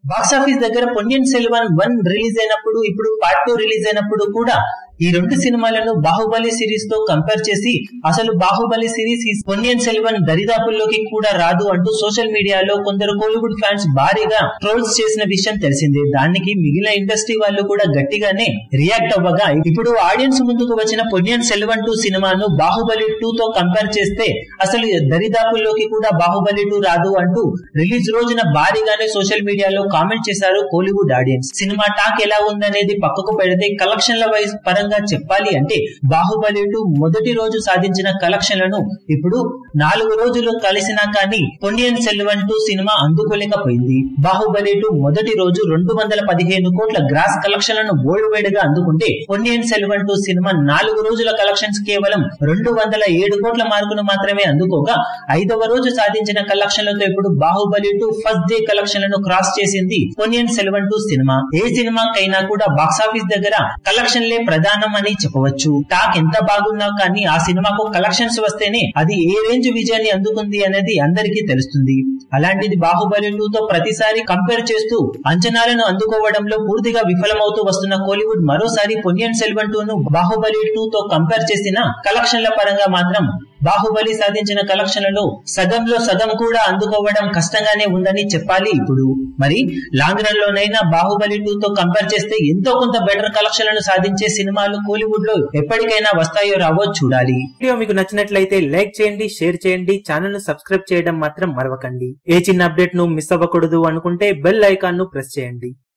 box office దగ్గర Ponniyin Selvan one release అయినప్పుడు ఇప్పుడు పార్ట్ టూ రిలీజ్ అయినప్పుడు కూడా ఈ రెండు సినిమాలను బాహుబలి సిరీస్ తో కంపేర్ చేసి అసలు బాహుబలి సిరీస్ ఈ పొన్నియన్ సెల్వన్ దరిదాపుల్లోకి కూడా రాదు అంటూ సోషల్ మీడియాలో కొందరు కోలీవుడ్ ఫ్యాన్స్ భారీగా ట్రోల్స్ చేసిన విషయం తెలిసిందే దానికి మిగిలిన ఇండస్ట్రీ వాళ్ళు కూడా గట్టిగానే రియాక్ట్ అవ్వగా ఇప్పుడు ఆడియన్స్ ముందుకు వచ్చిన పొన్నియన్ సెల్వన్ టూ సినిమాను బాహుబలి టూ తో కంపేర్ చేస్తే అసలు దరిదాపుల్లోకి కూడా బాహుబలి టూ రాదు అంటూ రిలీజ్ రోజున భారీగానే సోషల్ మీడియాలో కామెంట్ చేశారు కోలీవుడ్ ఆడియన్స్ సినిమా టాక్ ఎలా ఉందనేది పక్కకు పెడితే కలెక్షన్ల వైజ్ పరంగా చెప్పాలి అంటే బాహుబలి టూ మొదటి రోజు సాధించిన కలెక్షన్లను ఇప్పుడు నాలుగు రోజులు కలిసినా కానీ పొన్నియన్ సెల్వన్ టూ సినిమా అందుకోలేకపోయింది బాహుబలి టూ మొదటి రోజు రెండు వందల పదిహేను కోట్ల గ్రాస్ కలెక్షన్లను వరల్డ్ గా అందుకుంటే పొన్నియన్ సెల్వన్ టూ సినిమా నాలుగు రోజుల కలెక్షన్స్ కేవలం రెండు వందల ఏడు కోట్ల మార్కును మాత్రమే అందుకోగా ఐదవ రోజు సాధించిన కలెక్షన్లతో ఇప్పుడు బాహుబలి టూ ఫస్ట్ డే కలెక్షన్లను క్రాస్ చేసింది పొన్నియన్ సెల్వన్ టూ సినిమా ఏ సినిమాకైనా కూడా బాక్సాఫీస్ దగ్గర కలెక్షన్లే ప్రధానం అని చెప్పవచ్చు టాక్ ఎంత బాగున్నా కానీ ఆ సినిమాకు కలెక్షన్స్ వస్తేనే అది ఏ రేంజ్ విజయాన్ని అందుకుంది అనేది అందరికీ తెలుస్తుంది అలాంటిది బాహుబలి టూ తో ప్రతిసారి కంపేర్ చేస్తూ అంచనాలను అందుకోవడంలో పూర్తిగా విఫలమవుతూ వస్తున్న కోలీవుడ్ మరోసారి పొన్నియన్ సెల్వన్ టూ ను బాహుబలి టూ తో కంపేర్ చేసిన కలెక్షన్ల పరంగా మాత్రం బాహుబలి సాధించిన కలెక్షన్లలో సగంలో సగం కూడా అందుకోవడం కష్టంగానే ఉందని చెప్పాలి ఇప్పుడు మరి లాంగ్ రన్ లోనైనా బాహుబలి టూ తో కంపేర్ చేస్తే ఎంతో కొంత బెటర్ కలెక్షన్లను సాధించే సినిమాలు కోలీవుడ్ లో ఎప్పటికైనా వస్తాయో రావో చూడాలి వీడియో మీకు నచ్చినట్లయితే లైక్ చేయండి షేర్ చేయండి ఛానల్ ను సబ్స్క్రైబ్ చేయడం మాత్రం మరవకండి ఏ చిన్న అప్డేట్ ను మిస్ అవ్వకూడదు అనుకుంటే బెల్ ఐకాన్ ను ప్రెస్ చేయండి